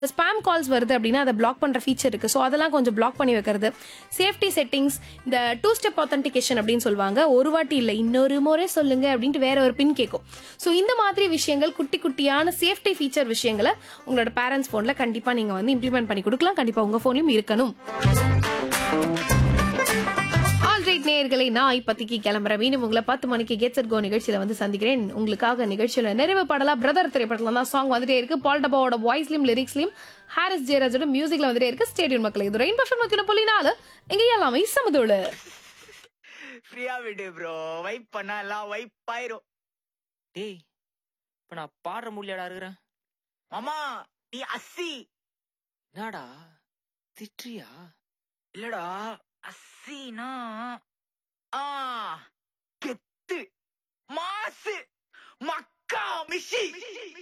spam calls வருது அப்படின்னா அதை பிளாக் பண்ணுற ஃபீச்சர் இருக்குது ஸோ அதெல்லாம் கொஞ்சம் பிளாக் பண்ணி வைக்கிறது சேஃப்டி செட்டிங்ஸ் இந்த டூ ஸ்டெப் ஆத்தென்டிகேஷன் அப்படின்னு சொல்லுவாங்க ஒரு வாட்டி இல்லை இன்னொரு முறை சொல்லுங்க அப்படின்ட்டு வேற ஒரு பின் கேட்கும் ஸோ இந்த மாதிரி விஷயங்கள் குட்டி குட்டியான சேஃப்டி ஃபீச்சர் விஷயங்களை உங்களோட பேரண்ட்ஸ் ஃபோனில் கண்டிப்பாக நீங்கள் வந்து இம்ப்ளிமெண்ட் பண்ணி கொடுக்கலாம் கண்டிப்பாக உங்கள் ஃபோன்லையும் இருக்கணும் ஆல்ரைட் நேயர்களை நான் இப்போதைக்கு கிளம்புறேன் மீண்டும் உங்களை பத்து மணிக்கு கெட் செட் கோ நிகழ்ச்சியில வந்து சந்திக்கிறேன் உங்களுக்காக நிகழ்ச்சியில நிறைவு பாடலா பிரதர் திரைப்படத்துல தான் சாங் வந்துட்டே இருக்கு பால் டப்பாவோட வாய்ஸ்லயும் லிரிக்ஸ்லயும் ஹாரிஸ் ஜெயராஜோட மியூசிக்ல வந்துட்டே இருக்கு ஸ்டேடியம் மக்கள் இது ரெயின் பர்ஃபெக்ட் மக்கள் புள்ளினால எங்க எல்லாமே சமதோடு ஃப்ரீயா விடு ப்ரோ வைப் பண்ணா எல்லாம் வைப் ஆயிரும் டேய் இப்ப நான் பாடுற முடியலடா இருக்கிறேன் மாமா நீ அஸ்ஸி என்னடா திட்டுறியா இல்லடா அஸ்ஸினா ஆ கெத்து மாசு மக்கா மிஷி